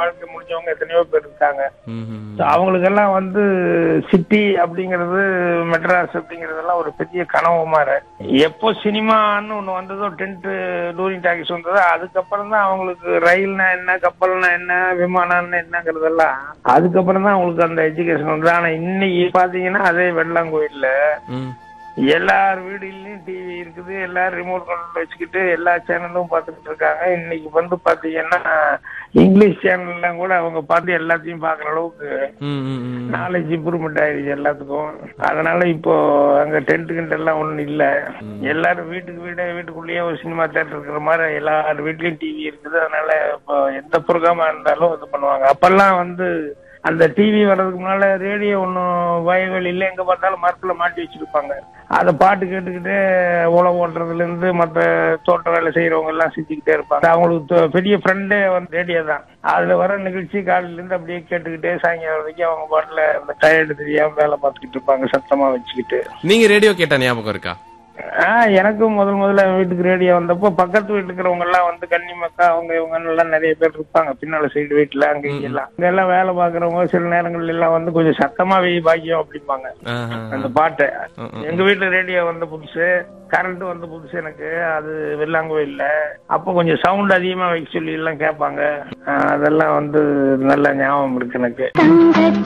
வாழ்க்கை முடிஞ்சவங்க எத்தனையோ பேர் இருக்காங்க ம், ம். So, அவங்களுக்கெல்லாம் வந்து சிட்டி அப்படிங்கிறது மெட்ராஸ் அப்படிங்கறதெல்லாம் ஒரு பெரிய கனவு மாதிரி எப்போ சினிமான்னு ஒண்ணு வந்ததோ டென்ட் டூரிங் டாக்கிஸ் வந்ததோ அதுக்கப்புறம் தான் அவங்களுக்கு ரயில்னா என்ன கப்பல்னா என்ன விமானம்னா என்னங்கிறதெல்லாம் அதுக்கப்புறம் தான் அவங்களுக்கு அந்த எஜுகேஷன் வந்தது ஆனா இன்னைக்கு பாத்தீங்கன்னா அதே வெள்ளாங்கோயில்ல ம். எல்லார் வீடுலயும் டிவி இருக்குது எல்லாரும் ரிமோட் கண்ட்ரோல் வச்சுக்கிட்டு எல்லா சேனலும் பார்த்துக்கிட்டு இருக்காங்க இன்னைக்கு வந்து பாத்தீங்கன்னா இங்கிலீஷ் சேனல்லாம் கூட அவங்க பார்த்து எல்லாத்தையும் பாக்குற அளவுக்கு ம், ம், ம். நாலேஜ் இம்ப்ரூவ்மெண்ட் ஆயிடுச்சு எல்லாத்துக்கும் அதனால இப்போ அங்க டென்ட் கிண்ட் எல்லாம் ஒண்ணும் இல்ல எல்லாரும் வீட்டுக்கு வீடு வீட்டுக்குள்ளேயே ஒரு சினிமா தேட்டர் இருக்கிற மாதிரி எல்லார் வீட்லயும் டிவி இருக்குது அதனால இப்போ எந்த ப்ரோக்ராமா இருந்தாலும் இது பண்ணுவாங்க அப்பெல்லாம் வந்து அந்த டிவி வர்றதுக்கு முன்னால ரேடியோ ஒன்றும் வயல்வெளியில எங்க பார்த்தாலும் மரத்துல மாட்டி வச்சிருப்பாங்க அதை பாட்டு கேட்டுக்கிட்டே உழவு ஓட்டுறதுல இருந்து மற்ற தோட்ட வேலை செய்யறவங்க எல்லாம் செஞ்சுக்கிட்டே இருப்பாங்க அவங்களுக்கு தொ- பெரிய ஃப்ரெண்டே வந்து ரேடியோ தான் அதுல வர நிகழ்ச்சி காலையில இருந்து அப்படியே கேட்டுக்கிட்டே சாயங்காலம் வரைக்கும் அவங்க பாட்டுல அந்த டயர்டு தெரியாம வேலை பார்த்துக்கிட்டு இருப்பாங்க சத்தமா வச்சுக்கிட்டு நீங்க ரேடியோ கேட்ட ஞாபகம் இருக்கா ஆஹ் எனக்கும் முதல் முதல்ல வீட்டுக்கு ரேடியோ வந்தப்போ பக்கத்து வீட்டுல இருக்கிறவங்க எல்லாம் வந்து கன்னிமக்கா அவங்க இவங்க எல்லாம் நிறைய பேர் இருப்பாங்க பின்னால சைடு வீட்டுல அங்க இங்க எல்லாம் இங்க எல்லாம் வேலை பாக்குறவங்க சில நேரங்கள்ல எல்லாம் வந்து கொஞ்சம் சத்தமா வெய் பாக்கியம் அப்படிம்பாங்க ஆஹா. அந்த பாட்டை ம், ம். எங்க வீட்டுல ரேடியோ வந்த புதுசு கரண்ட் வந்த புதுசு எனக்கு அது வெள்ளாங்கோயில்ல அப்போ கொஞ்சம் சவுண்ட் அதிகமா வைக்க சொல்லி எல்லாம் கேட்பாங்க ஆஹ் அதெல்லாம் வந்து நல்ல ஞாபகம் இருக்கு எனக்கு